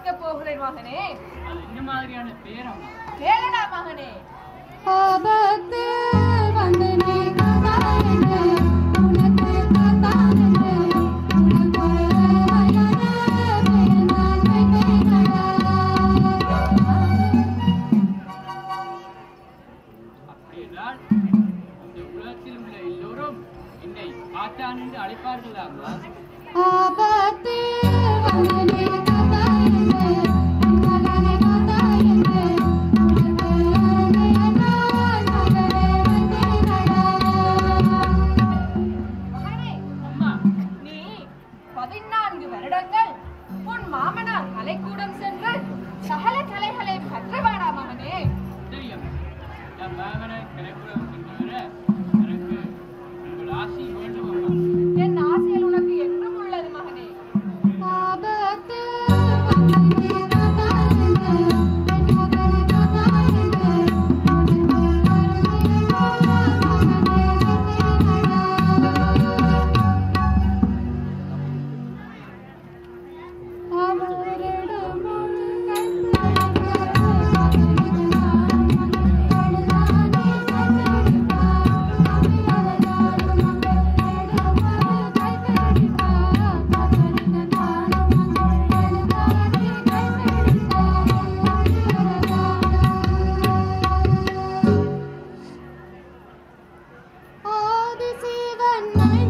வைக்கப் போகிறேன் மகனே அது என்ன மாதிரியான பேரம் கேளடா மகனே ஆபத்து வந்து நீ கதாயின உனக்கு கதாயின உனக்கு வயது பிறந்தால் வைக்கிறடா அப்படி என்றால் இந்த உலகத்தில் உள்ள எல்லோரும் என்னை ஆச்சான் என்று அழைப்பார்களா அம்மா ஆபத்து வந்து நீ கதாயின உனக்கு கதாயின உனக்கு பிறந்தால் மகளே வைக்கிறடா மகனே அம்மா நீ பதினான்கு வருடங்கள் உன் மாமனார் கலைக்கூடம் சென்று சகல கலைகளை கற்றவாடா மகனே தெரியும் என் மகனை கிடைக்கூடம் சென்று எனக்கு உங்கள் ஆசி வேண்டும் அம்மா என் ஆசையில் உனக்கு என்றும் உள்ளது மகனே ஆபத்து வந்து நீ கதாயின உனக்கு கதாயின உனக்கு ஆதிசிவன்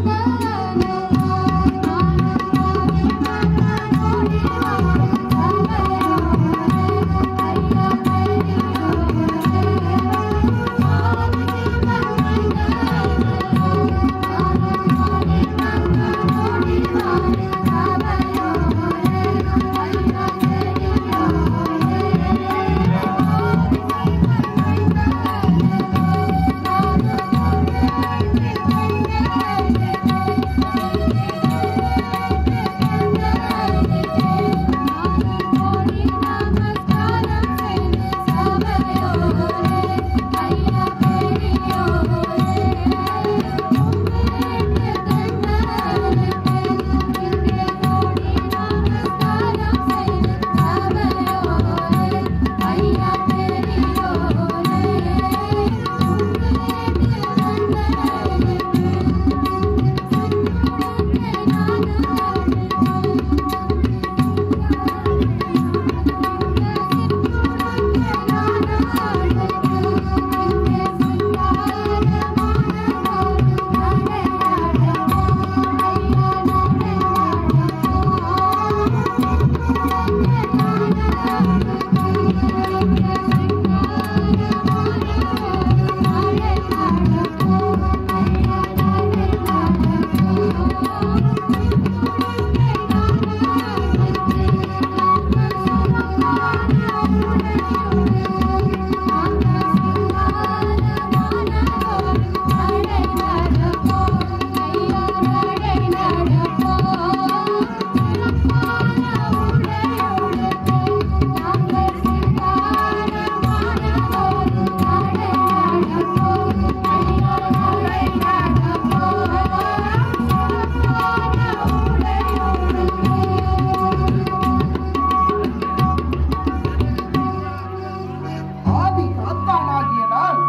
ஆதி தாத்தானாகிய நான்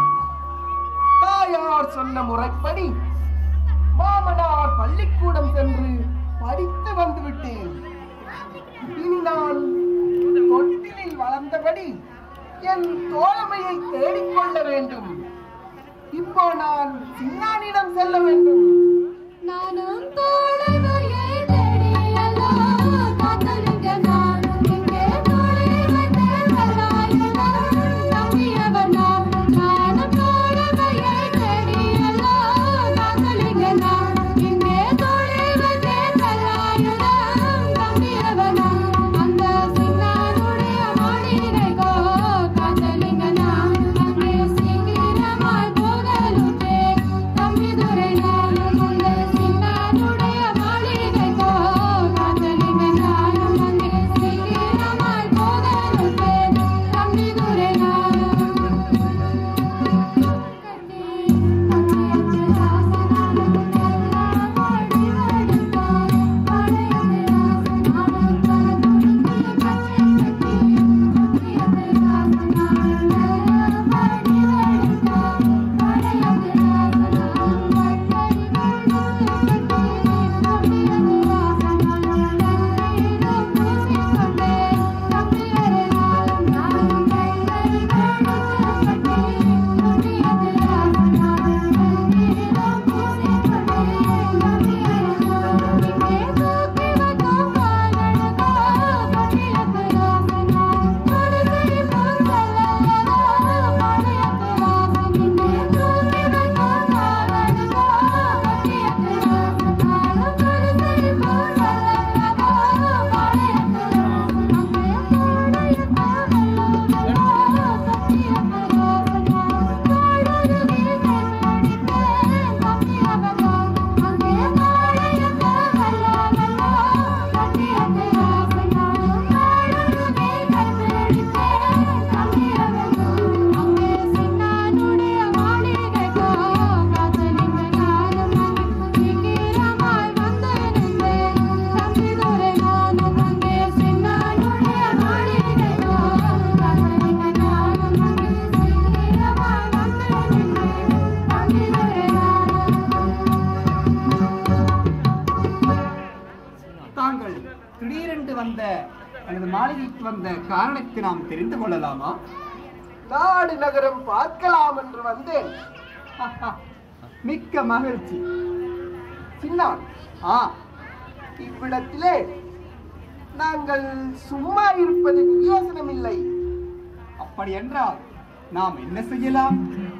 தாயார் சொன்ன முறைப்படி மாமனார் பள்ளிக்கூடம் சென்று படித்து வந்து விட்டேன் இனி நான் தொட்டிலில் வளர்ந்தபடி என் தோழமையை தேடிக்கொள்ள வேண்டும் இப்போ நான் சின்னானிடம் செல்ல வேண்டும் நானும் தோழமையை தேடியல்லோ காத்தலிங்க நான் இங்கே தோழை வைத்து வராயனா நம்பியவர் நான் நானும் தோழமையை தேடியல்லோ காத்தலிங்க நான் இங்கே தோழை வைத்து வராயனா நம்பியவர் நான் அந்த சின்னானுடைய மாளிகைக்கோ காத்தலிங்க நான் அங்கே சீக்கிரமாய் போதலுட்டே தம்பிதுரை நானும் உங்கள் சின்னானுடைய எனது மாளிகைக்கு வந்த காரணத்தை நாம் தெரிந்து கொள்ளலாமா நாடு நகரம் பார்க்கலாம் என்று வந்தேன் மிக்க மகிழ்ச்சி சின்னான் ஆ இவ்விடத்திலே நாங்கள் சும்மா இருப்பது வியோசனம் இல்லை அப்படி என்றால் நாம் என்ன செய்யலாம்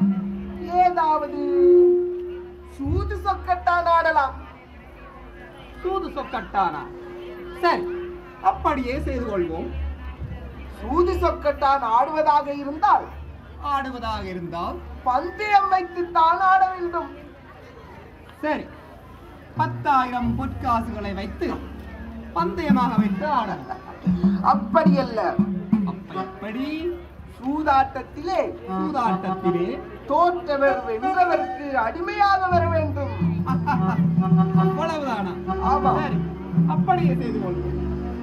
ஏதாவது சூது சொக்கட்டான் ஆடலாம் சூது சொக்கட்டானா சரி அப்படியே செய்து கொள்வோம் சூது சொக்கட்டான் ஆடுவதாக இருந்தால் ஆடுவதாக இருந்தால் பந்தயம் வைத்து தான் ஆட வேண்டும் சரி பத்தாயிரம் பொற்காசுகளை வைத்து பந்தயமாக வைத்து ஆடலாம் அப்படியல்ல அப்ப எப்படி சூதாட்டத்திலே சூதாட்டத்திலே தோற்றவர் வென்றவருக்கு அடிமையாக வர வேண்டும் அவ்வளவுதானா ஆமா. சரி அப்படியே செய்து கொள்வோம்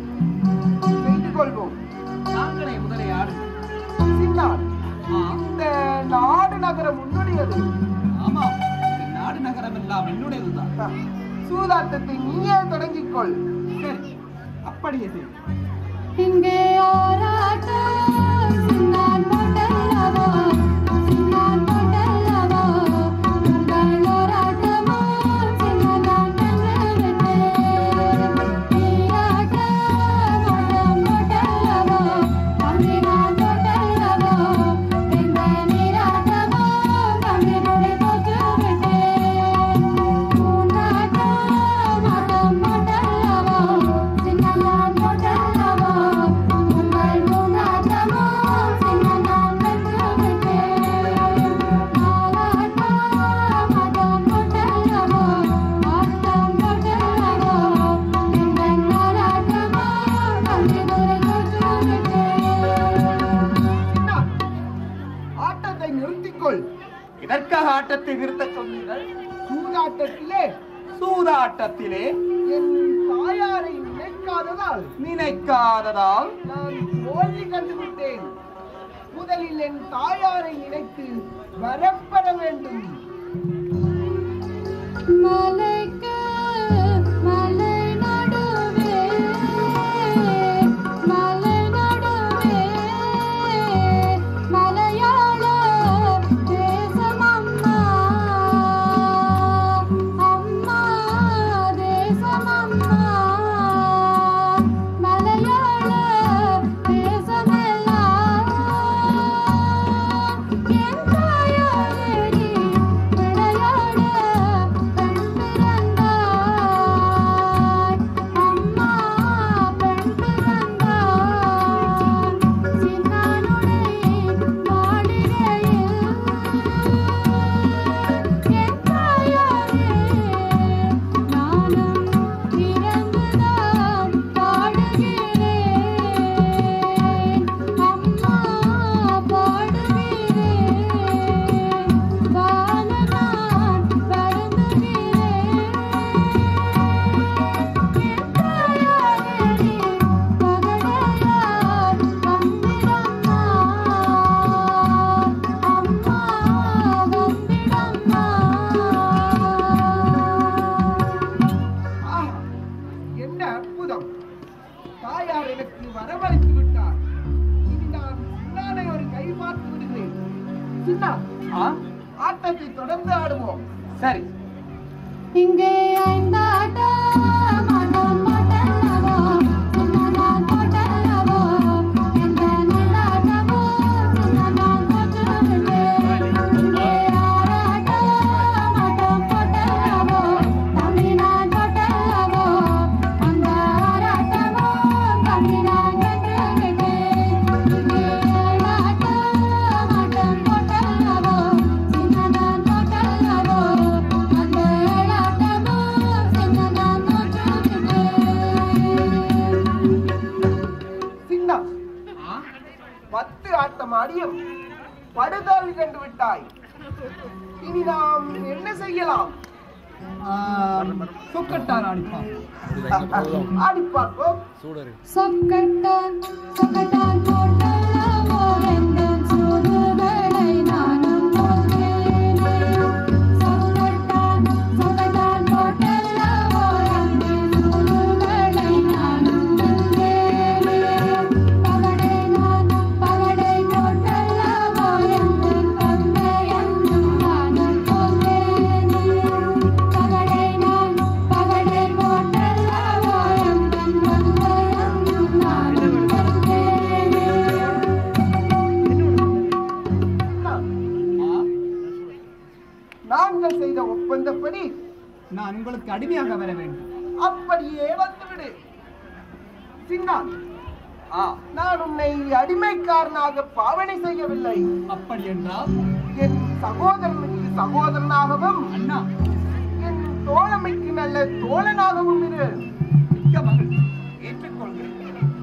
செய்து கொள்வோம் நாங்களே முதலை ஆடு சின்னான் ஆ, இந்த நாடு நகரம் உன்னுடையது ஆமாம் இந்த நாடு நகரம் எல்லாம் என்னுடையதுதான் சூதாட்டத்தை நீயே தொடங்கிக் கொள் சரி அப்படியே செய்து இங்கே ஆராட்டம் சின்னான் போட்டல்லவோ சின்னான் போட்டல்லவோ உங்கள் ஓராட்டமோ சின்னதான் வென்று விட்டேன் நீராட்டம் ஓட்டம் போட்டல்லவோ தம்பினான் போட்டல்லவோ இந்த நீராட்டமோ தம்பினுடைய தோற்று விட்டேன் பூந்தாட்டம் ஆட்டம் போட்டல்லவோ சின்னதான் போட்டல்லவோ உங்கள் பூந்தாட்டமோ சின்னதான் வென்று விட்டேன் ஆராட்டம் ஆட்டம் போட்டல்லவோ ஆட்டம் போட்டல்லவோ எங்கள் ஆராட்டமோ தம்பினுடைய தோற்று விட்டேன் சின்னான், ஆட்டத்தை நிறுத்திக் கொள் இதற்காக ஆட்டத்தை நிறுத்த சொன்னீர்கள் சூதாட்டத்திலே சூதாட்டத்திலே என் தாயாரை நினைக்காததால் நினைக்காததால் நான் தோல்வி கண்டுவிட்டேன் முதலில் என் தாயாரை நினைத்து வரப்பெற வேண்டும் மலைக்கு மலை நடுவே மலை நடுவே மலையாள தேசம் அம்மா அம்மா தேசம் அம்மா மலையாள தேசமெல்லாம் என் தாயாரேடி விளையாட கண் பிறந்தாய் அம்மா பெண் பிறந்தாய் சின்னானுடைய மாளிகையில் என் தாயாரே நானும் இறந்துதான் பாடுகிறேன் அம்மா பாடுகிறேன் வாழ நான் வருந்துகிறேன் என் தாயாரே பகடையார் வந்திடம்மா அம்மா வந்திடம்மா ஆஹா, என்ன அற்புதம் தாயார் எனக்கு வரவழைத்து விட்டார் இனி நான் சின்னானை ஒரு கை பார்த்து விடுகிறேன் சின்னா ஆ ஆட்டத்தை தொடர்ந்து ஆடுவோம் சரி இங்கே ஐந்தாட்டம் ஆட்டம் போட்டல்லவோ சின்னதான் போட்டல்லவோ எந்த நிலாட்டமோ சின்னதான் போட்டுவிட்டேன் இங்கே ஆராட்டம் ஆட்டம் போட்டல்லவோ தம்பினான் போட்டல்லவோ அந்த ஆராட்டமோ தம்பினான் வென்று விட்டேன் இங்கே ஏழாட்டம் ஆட்டம் போட்டல்லவோ சின்னதான் போட்டல்லவோ அந்த ஏழாட்டமோ சின்னதான் போட்டுவிட்டேன் சின்னா ஆ பத்து ஆட்டம் ஆடியும் படுதோல்வி கண்டு விட்டாய் இனி நாம் என்ன செய்யலாம் சொக்கட்டான் அடிப்பான் ஆடி பார்ப்போம் சொக்கட்டான் சொக்கட்டான் போட்டல்லவோ எந்தன் சூதுகளை நானும் போட்டேனே சொக்கட்டான் சொக்கட்டான் போட்டல்லவோ எந்தன் சூதுகளை நானும் வென்றேனே உங்களுக்கு அடிமையாக வர வேண்டும் அப்படியே வந்துவிடு சின்னான் ஆ நான் உன்னை அடிமைக்காரனாக பாவனை செய்யவில்லை அப்படி என்றால் என் சகோதரனுக்கு சகோதரனாகவும் அண்ணா என் தோழமைக்கு நல்ல தோழனாகவும் இரு மிக்க மகிழ்ச்சி ஏற்றுக்கொள்கிறேன்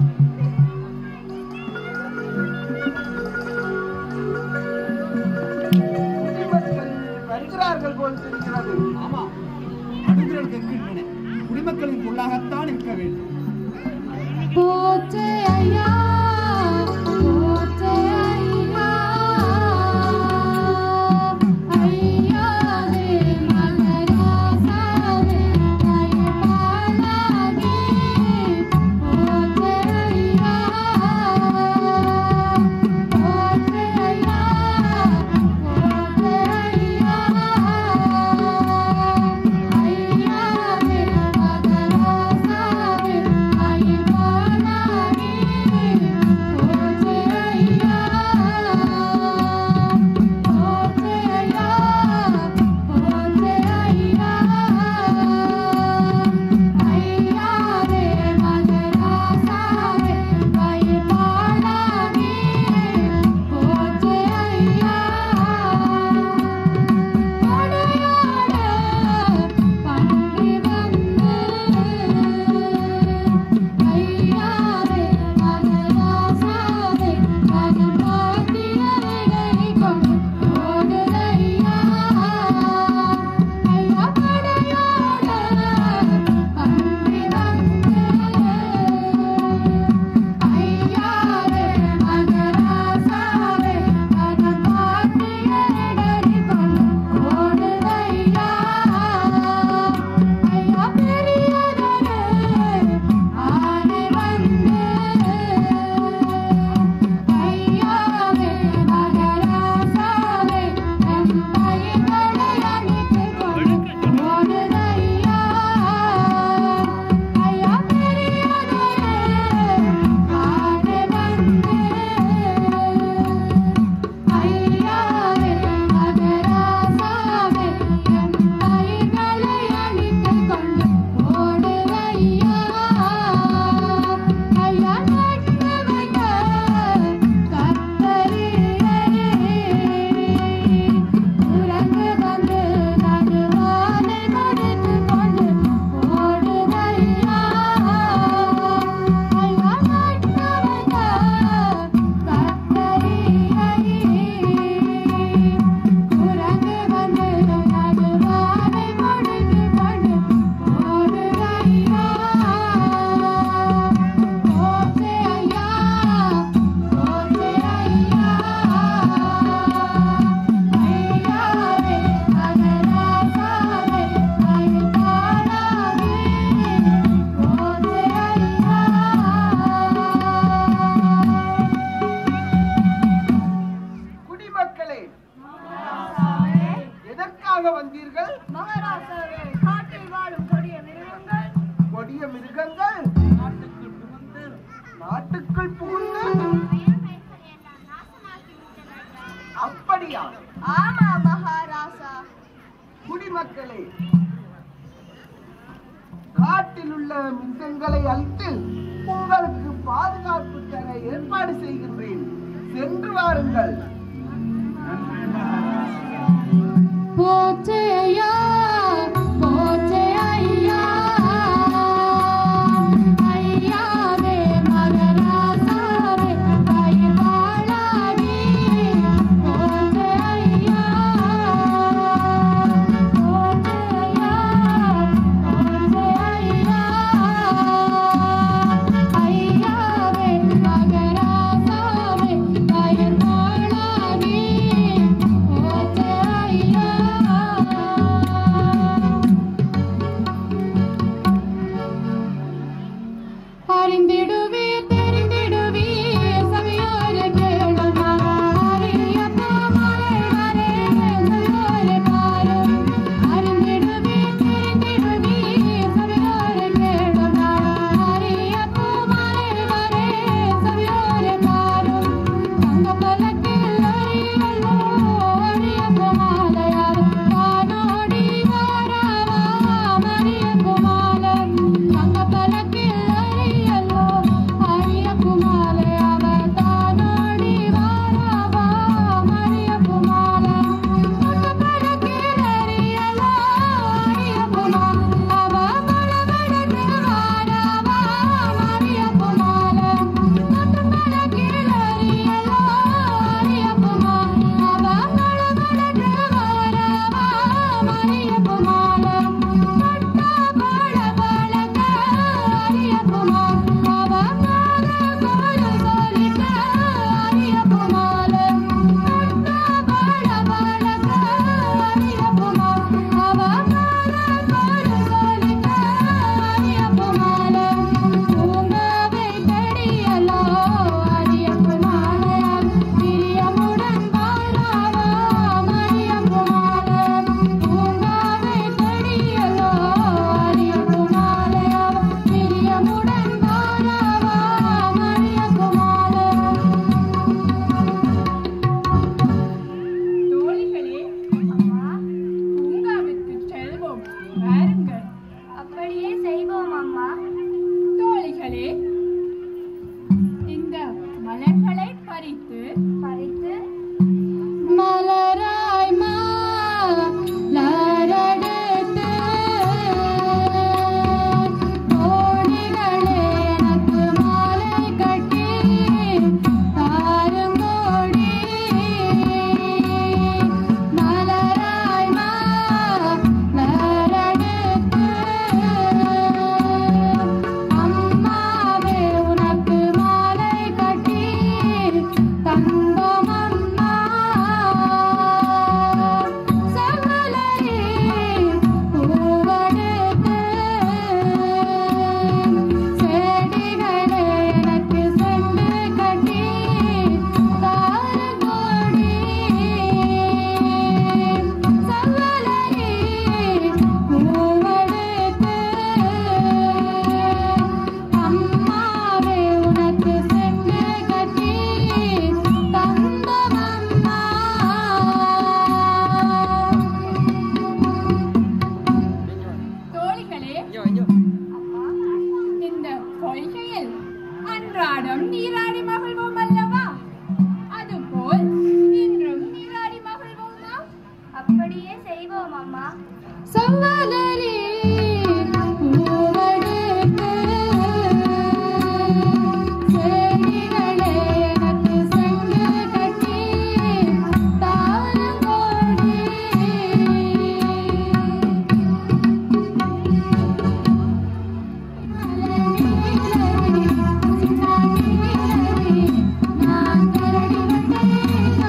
குடிமக்கள் வருகிறார்கள் போல் தெரிகிறது ஆமா அடுங்குறல் கேட்கின்றன குடிமக்களின் பொருளாகத்தான் இருக்க வேண்டும் போற்றே ஐயா போற்றே ஐயா ஐயாவே மகராசாவே கைபாலாகி போற்றே ஐயா போற்றே ஐயா போற்றே ஐயா ஐயாவே மகராசாவே கைபாலாகி போற்றே ஐயா போற்றே ஐயா போற்றே ஐயா ஐயாவே மகராசாவே கைபாலாகி போற்றே ஐயா படையோட பன்றி வந்து ஐயாவே மகராசாவே கணபாத்தியரை கொண்டு ஓடுதையா ஐயா படையோட பன்றி வந்து ஐயாவே மகராசாவே கணபாத்தியரை கொண்டு ஓடுதையா ஐயா பெரியதொரு ஆனை வந்து ஐயாவே மகராசாவே எம் பயிர்களை அழித்துக் கொண்டு ஓடுதையா ஐயா பெரியதொரு ஆனை வந்து ஐயாவே மகராசாவே எம் பயிர்களை அழித்துக் கொண்டு ஓடுதையா ஐயா நட்டு வைத்த கத்தரியை உறங்கு வந்து நடுவானை முடித்துக் கொண்டு ஓடுதையா ஐயா நட்டு வைத்த கத்தரியை உறங்கு வந்து நடுவானை முடித்துக் கொண்டு ஓடுதையா போற்றே ஐயா போற்றே ஐயா ஐயாவே மகராசாவே கைபாடாவே போற்றே ஐயா குடிமக்களே எதற்காக வந்தீர்கள் மகாராஜாவே காட்டில் வாழும் கொடிய மிருகங்கள் கொடிய மிருகங்கள் நாட்டுக்குள் புகுந்து அப்படியா ஆமா மகாராசா குடிமக்களே காட்டில் உள்ள மிருகங்களை அழித்து உங்களுக்கு பாதுகாப்பு தர ஏற்பாடு செய்கின்றேன் சென்று வாருங்கள் போற்றே ஐயா போற்றே ஐயா ஐயாவே மகராசாவே கைபாலாகி போற்றே ஐயா போற்றே ஐயா போற்றே ஐயா ஐயாவே மகராசாவே கைபாலாகி அன்றாடம் நீராடி மகிழ்வோம் அல்லவா அதுபோல் இன்றும் நீராடி மகிழ்வோமா அப்படியே செய்வோம் அம்மா சம்மதரே பூவடுக்கு செடிகளே நட்டு செங்கு கட்டி தாளங்கோடி நான் கரடி வந்தேன்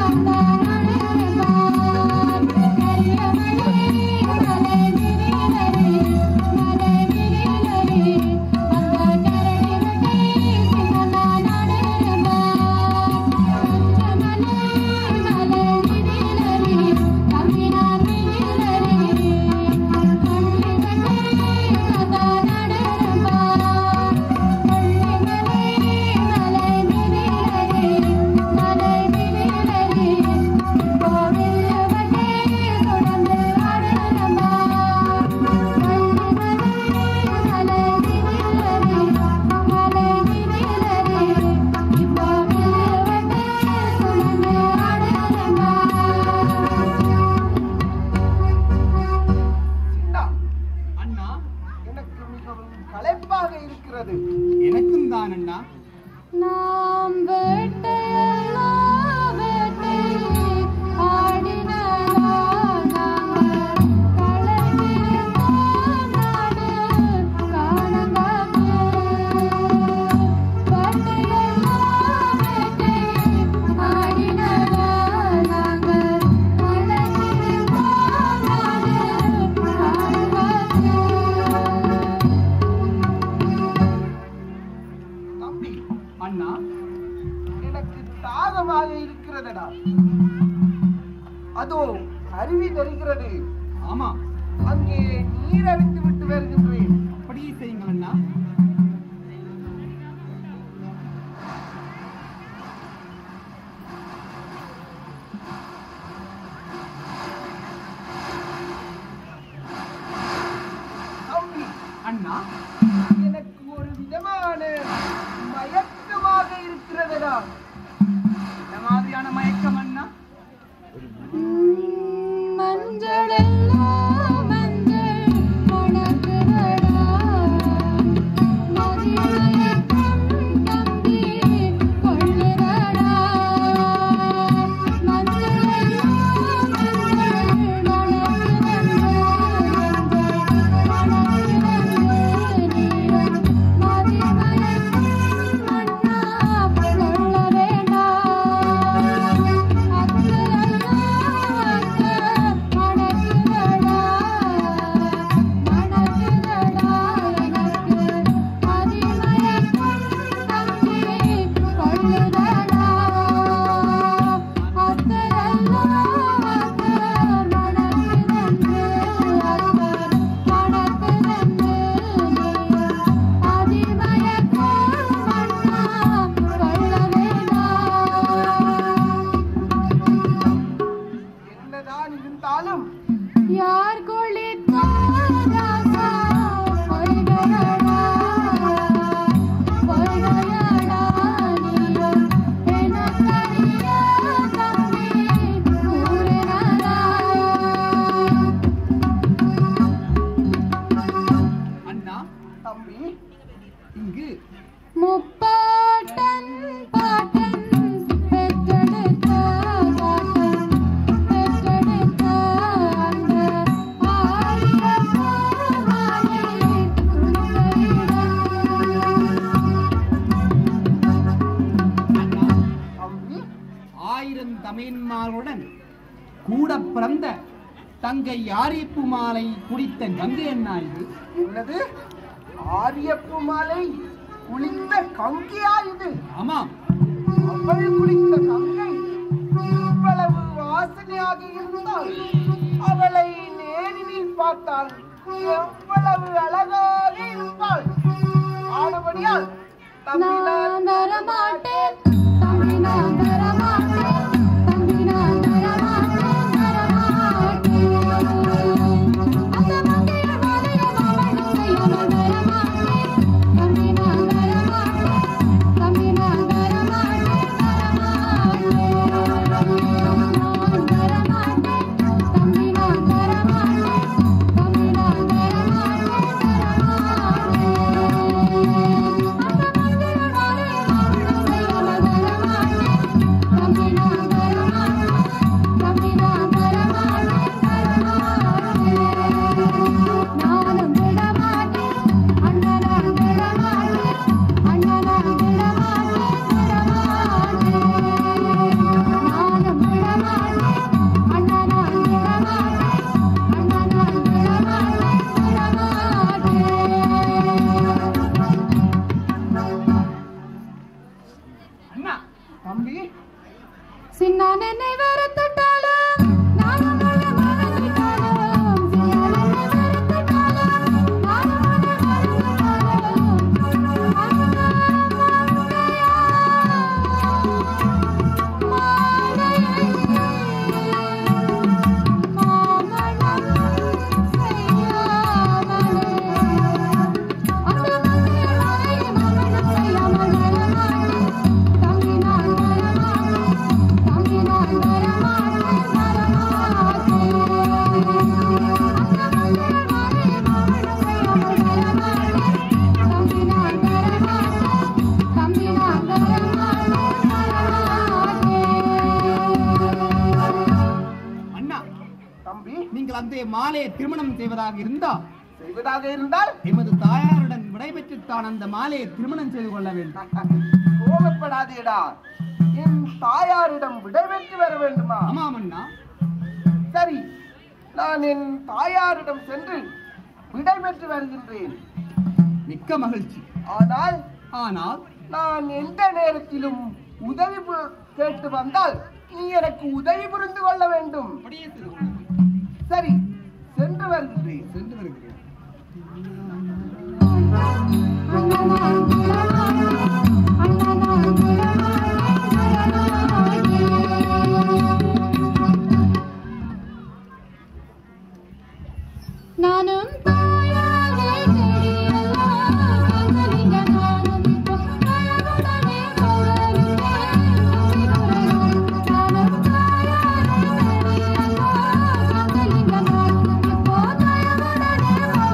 சின்னா, அண்ணா எனக்கு மிகவும் களைப்பாக இருக்கிறது எனக்கும் தான் அண்ணா நாம் வேட்டையெல்லாம் வேட்டை ஆடினதா நாங்கள் களைத்திருந்தோம் நாடு காணங்காது. வேட்டையெல்லாம் வேட்டை ஆடினதா நாங்கள் களைத்திருந்தோம் நாடு காணங்காது. தம்பி அண்ணா எனக்கு தாகமாக இருக்கிறதடா அதோ அருவி தெரிகிறது ஆமா அங்கே நீர் அடித்து விட்டு வருகின்றேன் அப்படியே செய்யுங்கள் அண்ணா தம்பி அண்ணா எனக்கு ஒரு விதமான மயக்கமாக இருக்கிறதடா இந்த மாதிரியான மயக்கம் அண்ணா மஞ்சள் எல்லாம் மஞ்சள் மணக்குதடா மதிமயக்கம் தம்பி கொள்ளுதடா மஞ்சள் எல்லாம் மஞ்சள் மணக்குதடா மதிமயக்கம் மன்னா கொள்ள வேண்டாம் என்னதான் இருந்தாலும் யார் குளித்தார் ராசா பொய்கையடா பொய்கையடா நீயோ எனக்கறிய தம்பி கூறினடா அண்ணா தம்பி இங்கு முப்பாட்டன் பாட்டன் பெற்றெடுத்த பாட்டன் பெற்றெடுத்த அந்த ஆயிரம் பூமாலை அண்ணா தம்பி ஆயிரம் தமிழ்மார்களுடன் கூட பிறந்த தங்கை யாரிப்பு மாலை குடித்த கங்கை அண்ணா இது என்னது ஆரியப்பு மாலை குளித்த கங்கையா இது ஆமாம் அவள் குளித்த கங்கை இவ்வளவு வாசனையாக இருந்தால் அவளை நேரில் பார்த்தால் எவ்வளவு அழகாக இருப்பாள் ஆனபடியால் தம்பி நான் நான் வரமாட்டேன் தம்பி நான் வரமாட்டேன் தம்பி நான் வரமாட்டேன் வரமாட்டேன் அந்த மங்கைய மாலைய மாமணம் செய்ய நான் வரமாட்டேன் தம்பி நான் வரமாட்டேன் தம்பி நான் அண்ணா தம்பி சின்னான் என்னை வெறுத்துட்டாலும் நானும் உன்னை மறந்துட்டாலும் சின்னான் என்னை வெறுத்துட்டாலும் நானும் உன்னை மறந்துட்டாலும் அண்ணா தம்பி நீங்கள் அந்த மாலையை திருமணம் செய்வதாக இருந்தா செய்வதாக இருந்தால் எமது தாயாருடன் விடைபெற்றுத்தான் அந்த மாலையை திருமணம் செய்து கொள்ள வேண்டும் கோபப்படாதேடா என் தாயாரிடம் விடைபெற்று வர வேண்டுமா ஆமாம் அண்ணா சரி நான் என் தாயாரிடம் சென்று விடைபெற்று வருகின்றேன் மிக்க மகிழ்ச்சி ஆனால் ஆனால் நான் எந்த நேரத்திலும் உதவி பு- கேட்டு வந்தால் நீ எனக்கு உதவி புரிந்து கொள்ள வேண்டும் அப்படியே செய்து கொள்ளுங்கள். சரி சென்று வருகின்றேன் சென்று வருகிறேன் நானும் தாயாரே தெரியல கந்தலிங்க நானும் இப்போ கழவுடனே போகிறேன் நானும் தாயாரே தெரியல கந்தலிங்க நானும் இப்போ கழவுடனே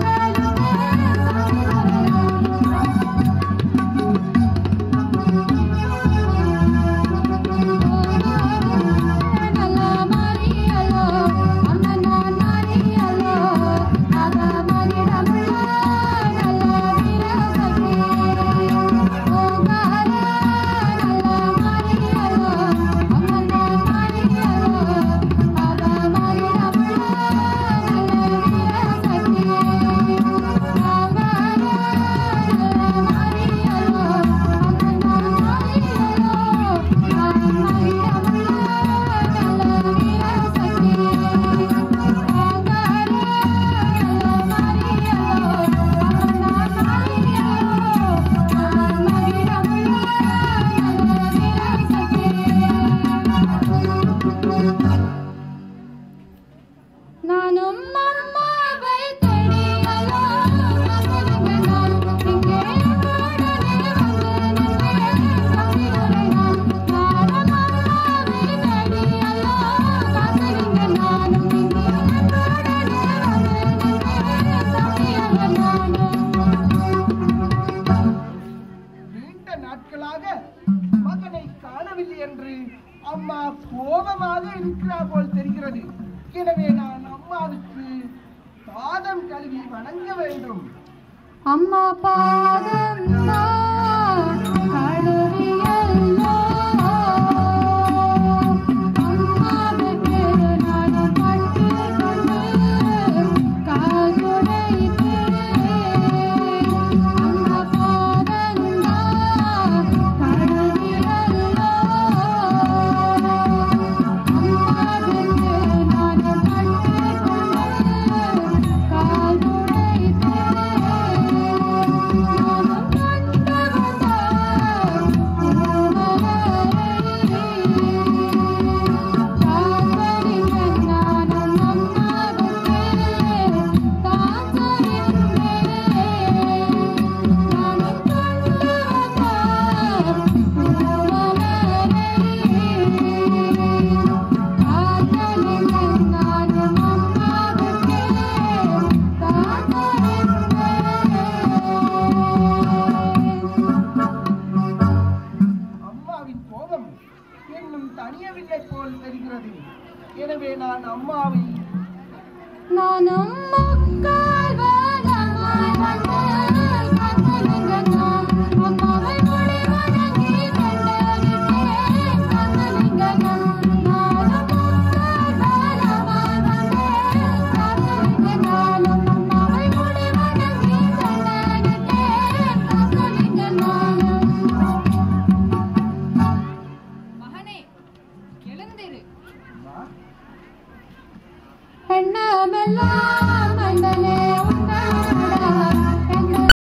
போகிறேன் நல்ல மாரியலோ அம்மனா நாரியலோ அத மரிடமுள்ள நல்ல வீரசகே ஓங்கார நல்ல மாரியலோ அம்மனா நாரியலோ அத மரிடமுள்ள நல்ல வீரசகே ஓங்கார நல்ல மாரியலோ அம்மனா நாரியலோ அத மரிடமுள்ள நல்ல வீரசகே நானும் அம்மாவை தேடியலோ கந்தலிங்க நான் இங்கே உடனே வந்து நின்றேன் நானும் அம்மாவை தேடியலோ கந்தலிங்க நானும் இங்கே உடனே வந்து நின்றேன் நானும் நீண்ட நாட்களாக மகனை காணவில்லை என்று அம்மா கோபமாக இருக்கிறார் போல் தெரிகிறது எனவே நான் அம்மாவுக்கு பாதம் கழுவி வணங்க வேண்டும் அம்மா பாதம் கழுவியல்லோ அம்மாவுக்கு நானும் பட்டு கொண்டு காதுடைத்து அம்மா பாதம் கழுவியல்லோ அம்மாவுக்கு நானும் பட்டு கொண்டு காதுடைத்து அம்மாவின் கோபம் இன்னும் தணியவில்லை போல் தெரிகிறது எனவே நான் அம்மாவை நானும் முக்கால் வேகமாய் வந்து கந்தலிங்க நான் அம்மாவை முடி வணங்கி கண்டறிந்தேன் கந்தலிங்க நான் நானும் முக்கால் வேகமாய் வந்து கந்தலிங்க நானும் அம்மாவை முடி வணங்கி கண்டறிந்தேன் கந்தலிங்க நானும் எண்ணமெல்லாம் மன்னனே